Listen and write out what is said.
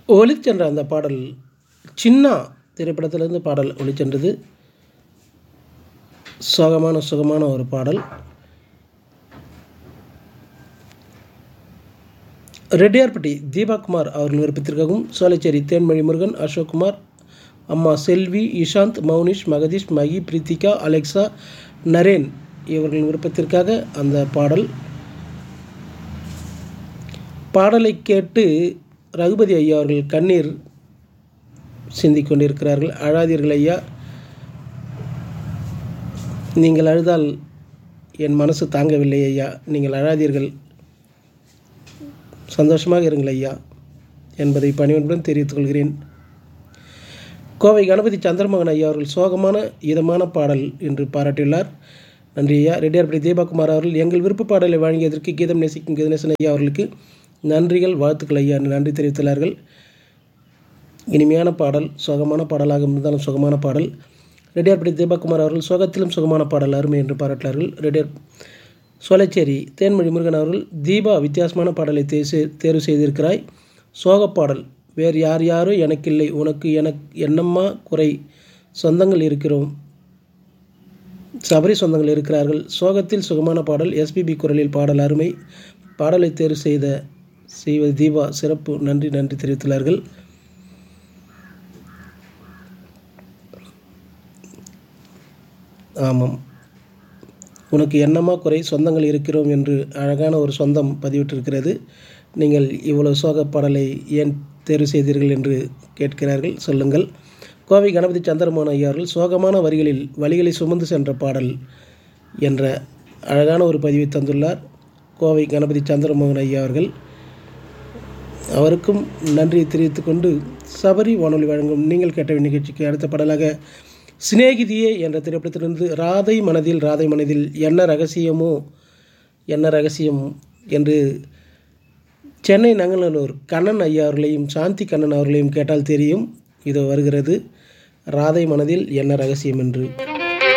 ஒளிச்சென்ற அந்த பாடல் சின்னா திரைப்படத்திலிருந்து பாடல் ஒளிச்சென்றது சோகமான சுகமான ஒரு பாடல் ரெட்டியார்பட்டி தீபாகுமார் அவர்கள் விருப்பத்திற்காகவும் சோலைச்சேரி தேன்மொழி முருகன் அசோக்குமார் அம்மா செல்வி இஷாந்த் மௌனிஷ் மகதீஷ் மகி பிரீத்திகா அலெக்சா நரேன் இவர்களின் விருப்பத்திற்காக அந்த பாடல் பாடலை கேட்டு ரகுபதி ஐயா அவர்கள் கண்ணீர் சிந்திக் கொண்டிருக்கிறார்கள் அழாதீர்கள் ஐயா நீங்கள் அழுதால் என் மனசு தாங்கவில்லை ஐயா நீங்கள் அழாதீர்கள் சந்தோஷமாக இருங்கள் ஐயா என்பதை பணிவன்புடன் தெரிவித்துக் கொள்கிறேன் கோவை கணபதி சந்திரமோகன் ஐயா அவர்கள் சோகமான இதமான பாடல் என்று பாராட்டியுள்ளார் நன்றி ஐயா ரெட்டியார்படி தீபாகுமார் அவர்கள் எங்கள் விருப்ப பாடலை வழங்கியதற்கு கீதம் நேசிக்கும் கீதநேசன் ஐயா அவர்களுக்கு நன்றிகள் வாழ்த்துக்கள் ஐயா என்று நன்றி தெரிவித்துள்ளார்கள் இனிமையான பாடல் சோகமான பாடலாக இருந்தாலும் சுகமான பாடல் ரெட்டியார்படி தீபாகுமார் அவர்கள் சோகத்திலும் சுகமான பாடல் அருமை என்று பாராட்டினார்கள் ரெட்டியார் சோலைச்சேரி தேன்மொழி முருகன் அவர்கள் தீபா வித்தியாசமான பாடலை தேர்வு தேர்வு செய்திருக்கிறாய் சோகப் பாடல் வேறு யார் யாரோ எனக்கில்லை உனக்கு எனக்கு என்னம்மா குறை சொந்தங்கள் இருக்கிறோம் சபரி சொந்தங்கள் இருக்கிறார்கள் சோகத்தில் சுகமான பாடல் எஸ்பிபி குரலில் பாடல் அருமை பாடலை தேர்வு செய்த செய்வது தீபா சிறப்பு நன்றி நன்றி தெரிவித்துள்ளார்கள் ஆமாம் உனக்கு என்னமா குறை சொந்தங்கள் இருக்கிறோம் என்று அழகான ஒரு சொந்தம் பதிவிட்டிருக்கிறது நீங்கள் இவ்வளவு சோக பாடலை ஏன் தேர்வு செய்தீர்கள் என்று கேட்கிறார்கள் சொல்லுங்கள் கோவை கணபதி சந்திரமோகன் ஐயா அவர்கள் சோகமான வரிகளில் வழிகளை சுமந்து சென்ற பாடல் என்ற அழகான ஒரு பதிவை தந்துள்ளார் கோவை கணபதி சந்திரமோகன் ஐயா அவர்கள் அவருக்கும் நன்றியை தெரிவித்துக்கொண்டு சபரி வானொலி வழங்கும் நீங்கள் கேட்ட நிகழ்ச்சிக்கு அடுத்த பாடலாக சிநேகிதியே என்ற திரைப்படத்திலிருந்து ராதை மனதில் ராதை மனதில் என்ன ரகசியமோ என்ன ரகசியம் என்று சென்னை நங்கநல்லூர் கண்ணன் ஐயா அவர்களையும் சாந்தி கண்ணன் அவர்களையும் கேட்டால் தெரியும் இது வருகிறது ராதை மனதில் என்ன ரகசியம் என்று